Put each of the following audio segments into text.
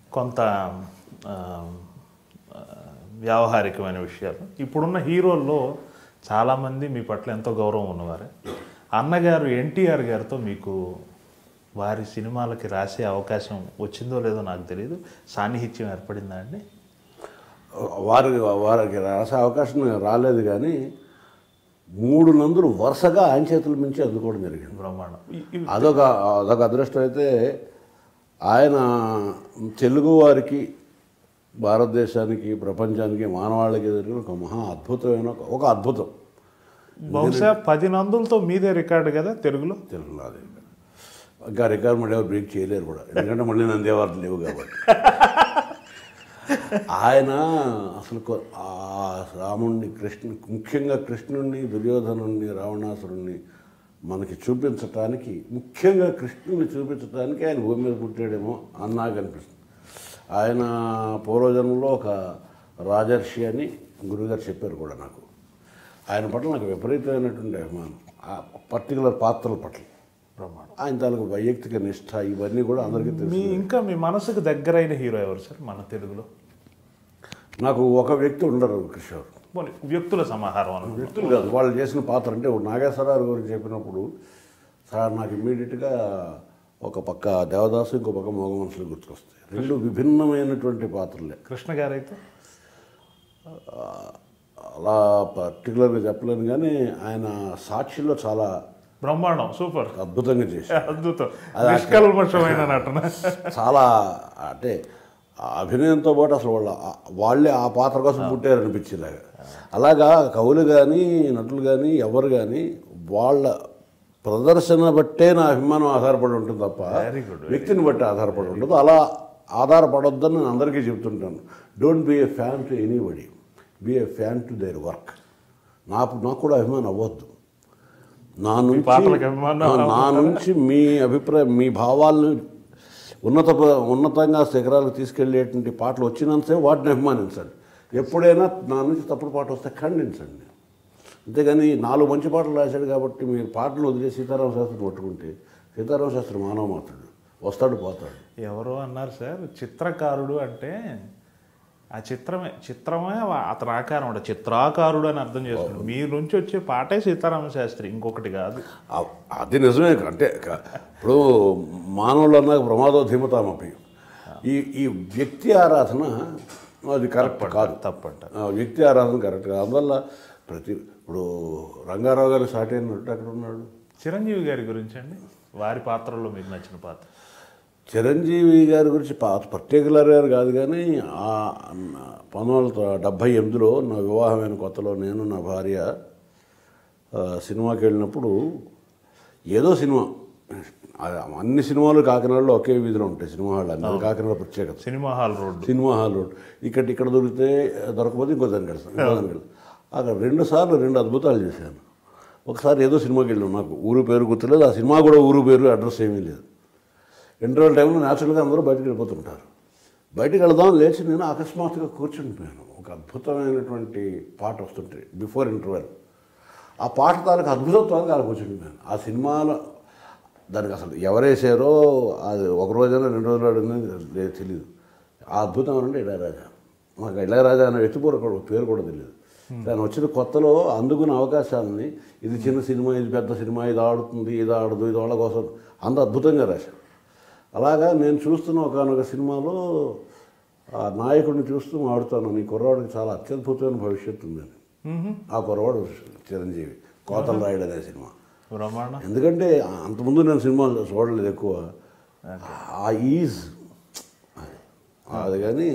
కొంత ఆ, ఆ, వ్యావహారికమైన విషయాలు ఇప్పుడున్న హీరోల్లో చాలామంది మీ పట్ల ఎంతో గౌరవం ఉన్నవారే అన్నగారు ఎన్టీఆర్ గారితో మీకు వారి సినిమాలకి రాసే అవకాశం వచ్చిందో లేదో నాకు తెలియదు సాన్నిహిత్యం ఏర్పడిందా అండి వారి వారికి రాసే అవకాశం రాలేదు కానీ మూడు నందులు వరుసగా ఆయన చేతుల మించి అందుకోవడం జరిగింది బ్రహ్మాండం ఈ- ఈ- అదొక అదొక అదృష్టం అయితే ఆయన తెలుగు వారికి భారతదేశానికి ప్రపంచానికి మానవాళికి జరిగిన ఒక మహా అద్భుతమైన ఒక- ఒక అద్భుతం బహుశా పది నందులతో మీదే రికార్డు కదా తెలుగులో తెలుగులో అది ఇంకా రికార్డ్ మళ్ళీ ఎవరు బ్రేక్ చేయలేరు కూడా ఎందుకంటే మళ్ళీ నందేవార్లు లేవు కాబట్టి ఆయన అసలు కొ- ఆ రాముణ్ణి కృష్ణు ముఖ్యంగా కృష్ణుణ్ణి దుర్యోధనుణ్ణి రావణాసురుణ్ణి మనకి చూపించటానికి ముఖ్యంగా కృష్ణుని చూపించటానికి ఆయన భూమి మీద పుట్టాడేమో అని నాకు అనిపిస్తుంది ఆయన పూర్వజన్మలో ఒక రాజర్షి అని గురువుగారు చెప్పారు కూడా నాకు ఆయన పట్ల నాకు విపరీతమైనటువంటి అభిమానం ఆ పర్టికులర్ పాత్రల పట్ల బ్రహ్మాండం ఆయన తాలూకు వైయక్తిక నిష్ఠ ఇవన్నీ కూడా అందరికీ తెలుసు మీ ఇంకా మీ మనసుకు దగ్గరైన హీరో ఎవరు సార్ మన తెలుగులో నాకు ఒక వ్యక్తి ఉండరు కిషోర్ పోనీ, వ్యక్తుల సమాహారం అన్నమాట వ్యక్తులు కాదు వాళ్ళు చేసిన పాత్ర అంటే నాగేశ్వరరావు గురించి చెప్పినప్పుడు సార్ నాకు ఇమ్మీడియట్గా ఒక పక్క దేవదాసు ఇంకో పక్క మోగ మనుషులు గుర్తుకొస్తాయి రెండు విభిన్నమైనటువంటి పాత్రలే కృష్ణ గారైతే ఆ, అలా పర్టికులర్గా చెప్పలేను కానీ ఆయన సాక్షిలో చాలా బ్రహ్మాండం సూపర్ అద్భుతంగా చేశారు అద్భుతం నిష్కల్మషమైన నటన చాలా అంటే ఆ అభినయంతో పాటు అసలు వాళ్ళ ఆ- వాళ్ళే ఆ పాత్ర కోసం పుట్టారనిపించేలాగా అలాగా కవులు కానీ నటులు కానీ ఎవరు కానీ వాళ్ళ ప్రదర్శన బట్టే నా అభిమానం ఆధారపడి ఉంటుంది తప్ప Very good, very వ్యక్తిని బట్టి ఆధారపడి ఉంటుంది అలా ఆధారపడొద్దని నేను అందరికీ చెప్తుంటాను don't be a fan to anybody be a fan to their work నాకు నాకు కూడా అభిమానం అవ్వద్దు నా నుంచి పాత్రలకు అభిమానం నా- నా నుంచి మీ అభిప్రాయం మీ భావాలను ఉన్నత ప- ఉన్నతంగా శిఖరాలకు తీసుకెళ్ళేటువంటి పాటలు వచ్చినంతసేపు వాటిని అభిమానించండి ఎప్పుడైనా నా నుంచి తప్పుడు పాట వస్తే ఖండించండి అంతేగాని నాలుగు మంచి పాటలు రాశాడు కాబట్టి మీరు పాటలు వదిలే సీతారామ శాస్త్రిని పట్టుకుంటే సీతారామ శాస్త్రి మానవ మాత్రుడు వస్తాడు పోతాడు ఎవరో అన్నారు సార్ చిత్రకారుడు అంటే ఆ చిత్రమే చిత్రమే వా- అతని ఆకారం అంటే చిత్రాకారుడు అని అర్థం చేసుకున్నాడు మీ నుంచి వచ్చే పాటే సీతారామ శాస్త్రి ఇంకొకటి కాదు ఆ- అది నిజమే అంటే క- ఇప్పుడు మానవులు అన్నాక ప్రమాదో ధీమతామపి ఈ ఈ వ్యక్తి ఆరాధన అది కరెక్ట్ కాదు తప్పంట ఆ వ్యక్తి ఆరాధన కరెక్ట్ కాదు అందువల్ల ప్రతి ఇప్పుడు రంగారావు గారు సాటి అయినట్టు అక్కడ ఉన్నాడు చిరంజీవి గారి గురించి అండి వారి పాత్రలో మీకు నచ్చిన పాత్ర చిరంజీవి గారి గురించి పాత పర్టికులర్ గారు కాదు కానీ ఆ పంతొమ్మిది వందల డెబ్భై ఎనిమిదిలో నా వివాహమైన కొత్తలో నేను నా భార్య ఆ, సినిమాకి వెళ్ళినప్పుడు ఏదో సినిమా ఆ, అన్ని సినిమాలు కాకినాడలో ఒకే వీధిలో ఉంటాయి సినిమా హాల్ అన్ని కాకినాడ ప్రత్యేకత cinema hall road cinema hall road ఇక్కడ ఇక్కడ దొరికితే దొరకపోతే ఇంకో దానికి వెళ్తాను ఇంకో దానికి వెళ్తాను అక్కడ రెండు సార్లు రెండు అద్భుతాలు చేశాను ఒకసారి ఏదో సినిమాకి వెళ్ళాం నాకు ఊరు పేరు గుర్తులేదు ఆ సినిమా కూడా ఊరు పేరు అడ్రస్ ఏమీ లేదు ఇంటర్వెల్ టైంలో న్యాచురల్గా అందరూ బయటకు వెళ్ళిపోతుంటారు బయటికి వెళదాం లేచి నేను అకస్మాత్తుగా కూర్చుండిపోయాను ఒక అద్భుతమైనటువంటి పాట వస్తుంటే బిఫోర్ ఇంటర్వెల్ ఆ పాట తాలూకు అద్భుతత్వానికి అలా కూర్చుండిపోయాను ఆ సినిమాలో దానికి అసలు ఎవరేసారో అది ఒక రోజైనా రెండు రోజులు అనేది లేదు తెలియదు ఆ అద్భుతం అంటే ఇళయరాజా మాకు ఇళయరాజా అనే వ్యక్తి కూడా కూడా పేరు కూడా తెలియదు దాని వచ్చిన కొత్తలో అందుకున్న అవకాశాలని ఇది చిన్న సినిమా ఇది పెద్ద సినిమా ఇది ఆడుతుంది ఇది ఆడదు ఇది వాళ్ళ కోసం అంత అద్భుతంగా రాశారు అలాగా నేను చూస్తున్న ఒకనొక సినిమాలో ఆ నాయకుడిని చూస్తూ ఆడుతాను నీ కుర్రవాడికి చాలా అత్యద్భుతమైన భవిష్యత్తు ఉందని ఆ కుర్రవాడు చిరంజీవి కోతల రాయుడు అనే సినిమా బ్రహ్మాండం ఎందుకంటే అంతకుముందు నేను సినిమాలు చూడలేదు ఎక్కువ ఆ ఈజ్ అది కానీ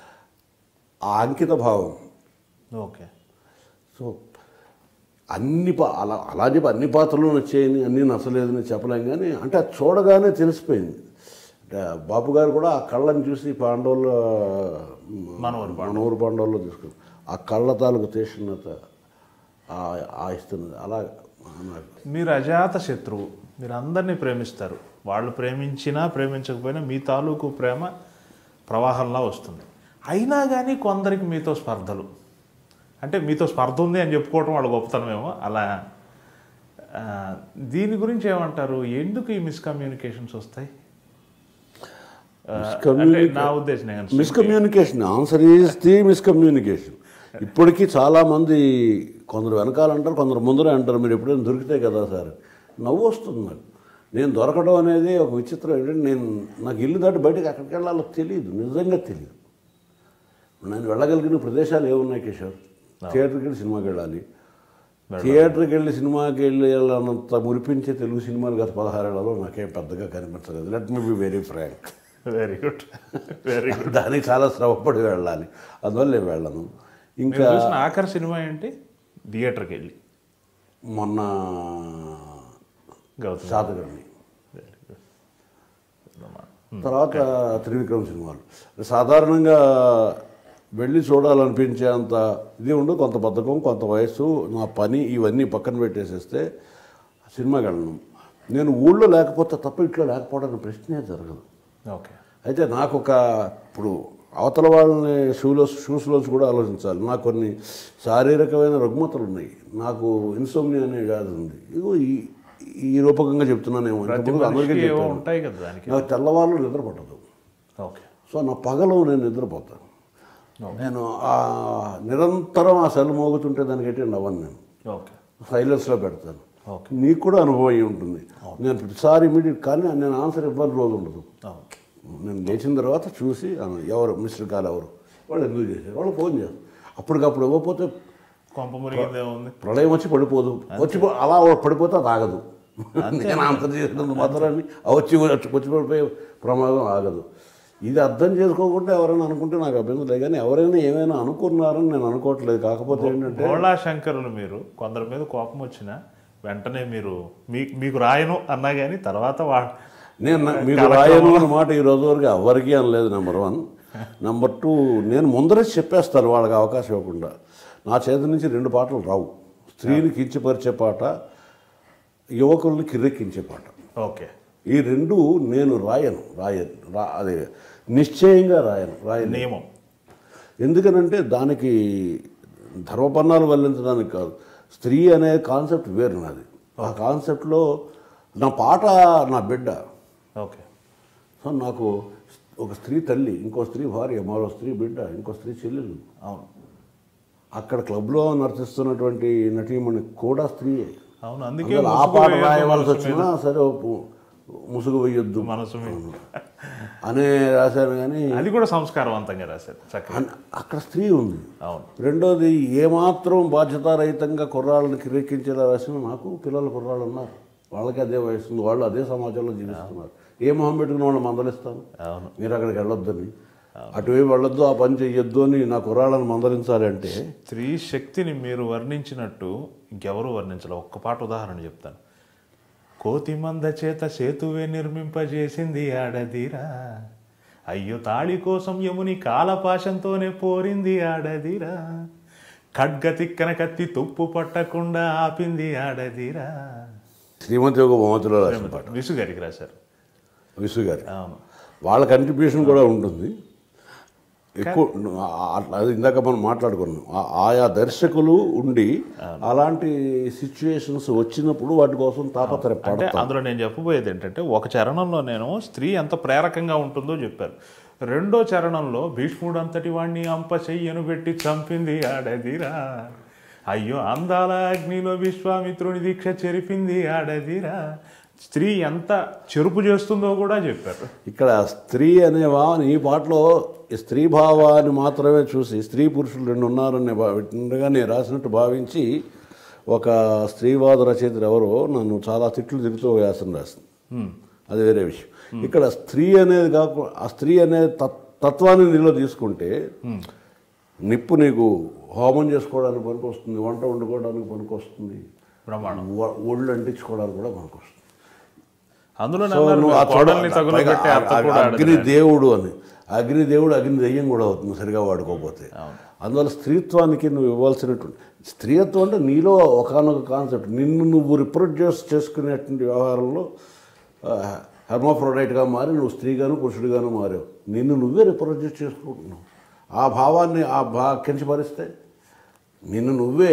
ఆ అంకిత భావం ఓకే సో అన్ని పా అలా అలా చెప్పి అన్ని పాత్రలు నచ్చాయని అన్నీ నచ్చలేదని చెప్పలేం కానీ అంటే అది చూడగానే తెలిసిపోయింది అంటే బాబు గారు కూడా ఆ కళ్ళని చూసి పాండవుల మనవరు మనవరు పాండవుల్లో తీసుకుని ఆ కళ్ళ తాలూకు తీక్షణత ఆ- ఆ ఇస్తున్నది అలా నాకు మీరు అజాత శత్రువు మీరు అందరినీ ప్రేమిస్తారు వాళ్ళు ప్రేమించినా ప్రేమించకపోయినా మీ తాలూకు ప్రేమ ప్రవాహంలా వస్తుంది అయినా కానీ కొందరికి మీతో స్పర్ధలు అంటే మీతో స్పర్ధ ఉంది అని చెప్పుకోవటం వాళ్ళ గొప్పతనమేమో అలా ఆ, దీని గురించి ఏమంటారు ఎందుకు ఈ మిస్కమ్యూనికేషన్స్ వస్తాయి ఆ, అంటే నా ఉద్దేశం నేను miscommunication answer is the miscommunication ఇప్పటికీ చాలామంది కొందరు వెనకాల అంటారు కొందరు ముందరే అంటారు మీరు ఎప్పుడైనా దొరికితే కదా సార్ నవ్వు వస్తుంది నాకు నేను దొరకడం అనేది ఒక విచిత్రం ఏంటంటే నేను నాకు ఇల్లు దాటి బయటకు ఎక్కడికి వెళ్ళాలో తెలియదు నిజంగా తెలియదు నేను వెళ్ళగలిగిన ప్రదేశాలు ఏమున్నాయి కిషోర్ థియేటర్కి వెళ్ళి సినిమాకి వెళ్ళాలి థియేటర్కి వెళ్ళి సినిమాకి వెళ్ళి వెళ్ళాలంత మురిపించే తెలుగు సినిమాలు గత పదహారేళ్లలో నాకేం పెద్దగా కనిపించలేదు let me be very frank very good very good దానికి చాలా శ్రమపడి వెళ్ళాలి అందువల్ల నేను వెళ్ళను మీరు ఇంకా చూసిన ఆఖరి సినిమా ఏంటి థియేటర్కి వెళ్ళి మొన్న గౌతమ్ శాతకర్ణి తర్వాత త్రివిక్రమ్ సినిమాలు సాధారణంగా వెళ్ళి చూడాలనిపించేంత ఇది ఉండు కొంత బద్ధకం కొంత వయస్సు నా పని ఇవన్నీ పక్కన పెట్టేసేస్తే సినిమాకి వెళ్ళను నేను ఊళ్ళో లేకపోతే తప్ప ఇంట్లో లేకపోవడానికి ప్రశ్నే జరగదు ఓకే అయితే నాకు ఒక ఇప్పుడు అవతల వాళ్ళని షూలో షూస్లోంచి కూడా ఆలోచించాలి నాకు కొన్ని శారీరకమైన రుగ్మతలు ఉన్నాయి నాకు ఇన్సోమ్ని అనే వ్యాధి ఉంది ఇగో ఈ ఈ రూపకంగా చెప్తున్నానేమో ప్రతి ఇంతకుముందు అందరికీ మనిషికి ఏవో చెప్పాను ఉంటాయి కదా దానికి నాకు తెల్లవాళ్ళు నిద్ర పట్టదు ఓకే సో నా పగలు నేను నిద్రపోతాను నేను ఆ నిరంతరం ఆ సెల్ మోగుతుంటే దానికి ఏంటి నవ్వను నేను ఓకే సైలెన్స్లో పెడతాను ఓకే నీకు కూడా అనుభవం అయి ఉంటుంది నేను ప్రతిసారి ఇమీడియట్ కానీ నేను ఆన్సర్ ఇవ్వని రోజు ఉండదు ఓకే నేను లేచిన తర్వాత చూసి ఆ, ఎవరు మిస్టర్ కాల్ ఎవరు వాళ్ళు ఎందుకు చేశారు వాళ్ళు ఫోన్ చేస్తారు అప్పటికప్పుడు ఇవ్వకపోతే కొంప మురిగిందే ఉంది ప్రళయం వచ్చి పడిపోదు వచ్చి పో- అలా పడిపోతే అది ఆగదు నేను ఆన్సర్ చేసినంత మాత్రాన్ని ఆ వచ్చి వచ్చి వచ్చి పడిపోయే ప్రమాదం ఆగదు ఇది అర్థం చేసుకోకుండా ఎవరైనా అనుకుంటే నాకు అభ్యంతరం లేదు కానీ ఎవరైనా ఏమైనా అనుకున్నారని నేను అనుకోవట్లేదు కాకపోతే ఏంటంటే భోళా శంకరులు మీరు కొందరి మీద కోపం వచ్చినా వెంటనే మీరు మీకు మీకు రాయను అన్నా కానీ తర్వాత వా నేను నా- మీకు రాయను అన్న మాట ఈ రోజు వరకు ఎవరికీ అనలేదు నెంబర్ వన్ నెంబర్ టూ నేను ముందరే చెప్పేస్తాను వాళ్ళకి అవకాశం ఇవ్వకుండా నా చేతి నుంచి రెండు పాటలు రావు స్త్రీని కించపరిచే పాట యువకుల్ని కిర్రెక్కించే పాట ఓకే ఈ రెండు నేను రాయను రాయను రా అదే నిశ్చయంగా రాయను రాయను నియమం ఎందుకనంటే దానికి ధర్మపన్నాలు వల్లించడానికి కాదు స్త్రీ అనే కాన్సెప్ట్ వేరు నాది ఆ కాన్సెప్ట్లో నా పాట నా బిడ్డ ఓకే సో నాకు ఒక స్త్రీ తల్లి ఇంకో స్త్రీ భార్య మరో స్త్రీ బిడ్డ ఇంకో స్త్రీ చెల్లెలు అవును అక్కడ క్లబ్లో నర్తిస్తున్నటువంటి నటీమణి కూడా స్త్రీయే అవును అందుకే అందువల్ల ఆ ముసుగు పాట వేయొద్దు రాయవలసి మనసు మీద. వచ్చినా సరే ఒప్పు. ముసుగు వేయొద్దు మనసు మీద అనే రాశాను కానీ అది కూడా సంస్కారవంతంగా రాశారు చక్కగా అన్- అక్కడ స్త్రీ ఉంది అవును రెండోది ఏమాత్రం బాధ్యతారహితంగా కుర్రాళ్ళని కిరెక్కించేలా రాసిన నాకు పిల్లల కుర్రాళ్ళు ఉన్నారు వాళ్ళకి అదే వయసు ఉంది వాళ్ళు అదే సమాజంలో జీవిస్తున్నారు ఏ మొహం పెట్టుకుని వాళ్ళని మందలిస్తాను అవును మీరు అక్కడికి వెళ్ళొద్దని అటువైపు వెళ్ళొద్దు ఆ పని చెయ్యొద్దు అని నా కుర్రాళ్ళని మందలించాలి అంటే స్త్రీ శక్తిని మీరు వర్ణించినట్టు ఇంకెవరు వర్ణించలే ఒక్క పాట ఉదాహరణ చెప్తాను కోతి మంద చేత సేతువే నిర్మింపజేసింది ఆడదిరా అయ్యో తాళి కోసం యముని కాలపాశంతోనే పోరింది ఆడదిరా ఖడ్గ తిక్కన కత్తి తుప్పు పట్టకుండా ఆపింది ఆడదిరా శ్రీమతి ఒక బొమ్మతిలో రాసిన పాట విసు గారికి రాశారు విసు గారి అవును వాళ్ళ కంట్రిబ్యూషన్ కూడా ఉంటుంది ఎక్కువ ఆ- అట్లా అది ఇందాక మనం మాట్లాడుకున్నాం ఆ- ఆయా దర్శకులు ఉండి అలాంటి సిచ్యుయేషన్స్ వచ్చినప్పుడు వాటి కోసం అంటే తాపత్రయపడతాం అందులో నేను చెప్పబోయేది ఏంటంటే ఒక చరణంలో నేను స్త్రీ ఎంత ప్రేరకంగా ఉంటుందో చెప్పారు రెండో చరణంలో భీష్ముడు అంతటి వాణ్ణి అంప చెయ్యను పెట్టి చంపింది ఆడదిరా అయ్యో అందాల అగ్నిలో విశ్వామిత్రుని దీక్ష చెరిపింది ఆడదిరా స్త్రీ ఎంత చెరుపు చేస్తుందో కూడా చెప్పారు ఇక్కడ స్త్రీ అనే భావన ఈ పాటలో ఈ స్త్రీ భావాన్ని మాత్రమే చూసి స్త్రీ పురుషులు రెండు ఉన్నారని భావించగా నేను రాసినట్టు భావించి ఒక స్త్రీవాద రచయితలు ఎవరో నన్ను చాలా తిట్లు తిరుగుతూ వ్యాసం రాసింది అది వేరే విషయం ఇక్కడ స్త్రీ అనేది కాకుండా ఆ స్త్రీ అనే తత్- తత్వాన్ని నీలో తీసుకుంటే నిప్పు నీకు హోమం చేసుకోవడానికి పనికొస్తుంది వంట వండుకోవడానికి పనికొస్తుంది బ్రహ్మాండం వ- ఒళ్ళు అంటించుకోవడానికి కూడా పనికొస్తుంది అందులో సో నువ్వు ఆ కోడల్ని చూడ- తగులు పైగా పెట్టి అత్త అగ్- కూడా అగ్ని దేవుడు అని అగ్ని దేవుడు అగ్ని దెయ్యం కూడా అవుతుంది సరిగా వాడుకోకపోతే అందువల్ల స్త్రీత్వానికి నువ్వు ఇవ్వాల్సినటువంటి స్త్రీత్వం అంటే నీలో ఒకనొక కాన్సెప్ట్ నిన్ను నువ్వు రిప్రొడ్యూస్ చేసుకునేటువంటి వ్యవహారంలో హెర్మోఫ్రోడైట్గా మారి నువ్వు స్త్రీగాను పురుషుడిగాను మారావు నిన్ను నువ్వే రిప్రొడ్యూస్ చేసుకుంటున్నావు ఆ భావాన్ని ఆ భా కించపరిస్తే నిన్ను నువ్వే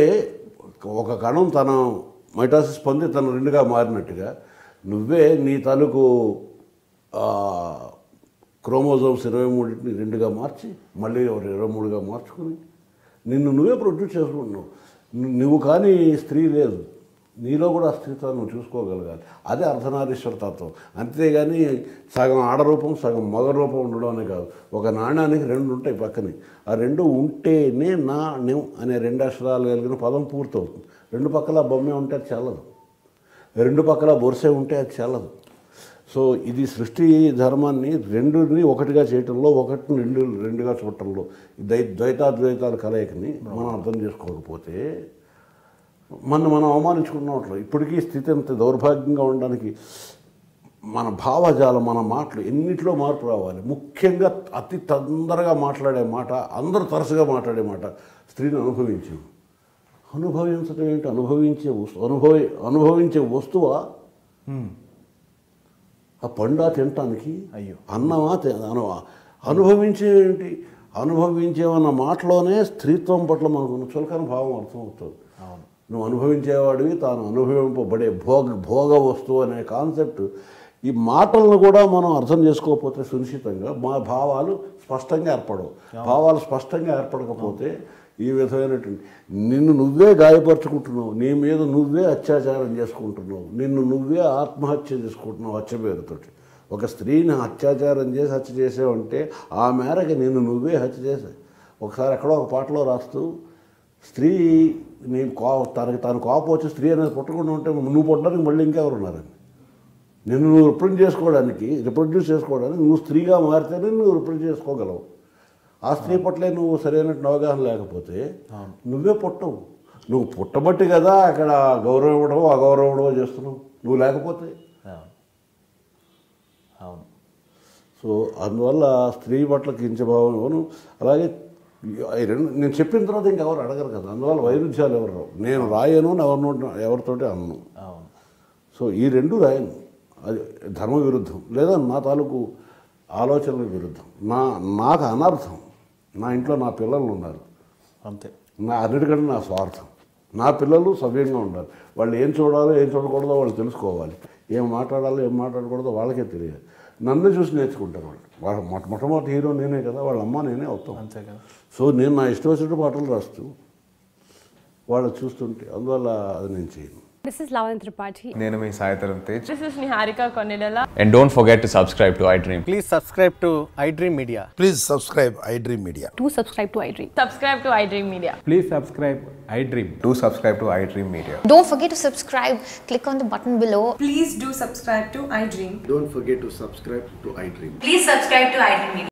ఒక కణం తన మైటాసిస్ పొంది తను రెండుగా మారినట్టుగా నువ్వే నీ తాలూకు ఆ, క్రోమోజోమ్స్ ఇరవై మూడింటిని రెండుగా మార్చి మళ్ళీ ఒక ఇరవై మూడుగా మార్చుకుని నిన్ను నువ్వే ప్రొడ్యూస్ చేసుకుంటున్నావు ను- నువ్వు కానీ స్త్రీ లేదు నీలో కూడా ఆ స్త్రీత్వాన్ని నువ్వు చూసుకోగలగాలి అదే అర్ధనారీశ్వర తత్వం అంతేగాని సగం ఆడరూపం సగం మగ రూపం ఉండడం అనే కాదు ఒక నాణ్యానికి రెండు ఉంటాయి పక్కనే ఆ రెండు ఉంటేనే నా నెవ్ అనే రెండు అక్షరాలు కలిగిన పదం పూర్తవుతుంది రెండు పక్కల బొమ్మే ఉంటే అది చల్లదు రెండు పక్కల బొరిసే ఉంటే అది చల్లదు సో ఇది సృష్టి ధర్మాన్ని రెండుని ఒకటిగా చేయటంలో ఒకటిని రెండు రెండుగా చూడటంలో ద్వై ద్వైతాద్వైతాల కలయికని మనం అర్థం చేసుకోకపోతే మన మనం అవమానించుకున్నట్లు ఇప్పటికీ స్థితి ఎంత దౌర్భాగ్యంగా ఉండడానికి మన భావజాలం మన మాటలు ఎన్నిట్లో మార్పు రావాలి ముఖ్యంగా అతి తొందరగా మాట్లాడే మాట అందరూ తరచుగా మాట్లాడే మాట స్త్రీని అనుభవించాం అనుభవించడం ఏంటి అనుభవించే వస్తు అనుభవి అనుభవించే వస్తువా ఆ పండా తినటానికి అయ్యో. అన్నమా తి- అను అనుభవించే ఏంటి అనుభవించేవన్న మాటలోనే స్త్రీత్వం పట్ల మనకున్న చులకన భావం అర్థమవుతుంది అవును నువ్వు అనుభవించేవాడివి తాను అనుభవింపబడే భోగ భోగ వస్తువు అనే కాన్సెప్ట్ ఈ మాటలను కూడా మనం అర్థం చేసుకోకపోతే సునిశ్చితంగా మా భావాలు స్పష్టంగా ఏర్పడవు భావాలు స్పష్టంగా ఏర్పడకపోతే ఈ విధమైనటువంటి నిన్ను నువ్వే గాయపరుచుకుంటున్నావు నీ మీద నువ్వే అత్యాచారం చేసుకుంటున్నావు నిన్ను నువ్వే ఆత్మహత్య చేసుకుంటున్నావు హత్య పేరుతోటి ఒక స్త్రీని అత్యాచారం చేసి హత్య చేసావంటే ఆ మేరకు నిన్ను నువ్వే హత్య చేసావు ఒకసారి ఎక్కడో ఒక పాటలో రాస్తూ స్త్రీ నీ కో తనకి తాను కోపం వచ్చి స్త్రీ అనేది పుట్టకుండా ఉంటే నువ్వు పుట్టడానికి మళ్ళీ ఇంకెవరు ఉన్నారని నిన్ను నువ్వు రిప్రజెంట్ చేసుకోవడానికి రిప్రొడ్యూస్ చేసుకోవడానికి నువ్వు స్త్రీగా మారితేనే నువ్వు రిప్రజెంట్ చేసుకోగలవు ఆ స్త్రీ పట్లే నువ్వు సరైన అవగాహన లేకపోతే నువ్వే పుట్టవు నువ్వు పుట్టబట్టి కదా అక్కడ గౌరవం ఇవ్వడమో అగౌరవం ఇవ్వడమో చేస్తున్నావు నువ్వు లేకపోతే అవును అవును సో అందువల్ల స్త్రీ పట్ల కించభావం ఇవ్వను అలాగే ఈ రెండు నేను చెప్పిన తర్వాత ఇంకెవరు అడగరు కదా అందువల్ల వైరుధ్యాలు ఎవరు రావు నేను రాయను ఎవరినో ఎవరితోటి అన్ను అవును సో ఈ రెండు రాయను అది ధర్మ విరుద్ధం లేదా నా తాలూకు ఆలోచనల విరుద్ధం నా నాకు అనర్థం నా ఇంట్లో నా పిల్లలు ఉన్నారు అంతే నా అన్నిటికంటే నా స్వార్థం నా పిల్లలు సవ్యంగా ఉండాలి వాళ్ళు ఏం చూడాలో ఏం చూడకూడదో వాళ్ళు తెలుసుకోవాలి ఏం మాట్లాడాలో ఏం మాట్లాడకూడదో వాళ్ళకే తెలియాలి నన్ను చూసి నేర్చుకుంటారు వాళ్ళు వాళ్ళ మొట్ట మొట్టమొదటి హీరో నేనే కదా వాళ్ళ అమ్మ నేనే అవుతాం అంతే కదా సో నేను నా ఇష్టం వచ్చినట్టు పాటలు రాస్తూ వాళ్ళు చూస్తుంటే అందువల్ల అది నేను చేయను This is Lavan Tripathi. నేను మీ Sai Dharam Tej This is Niharika Konidala. And don't forget to subscribe to I dream Please subscribe to iDream Media. Please subscribe iDream Media. Do subscribe to iDream. Subscribe to iDream Media. Please subscribe iDream. To subscribe to I iDream media Don't forget to subscribe. Click on the button below. Please do subscribe to iDream. Don't forget to subscribe to iDream. Please subscribe to iDream Media.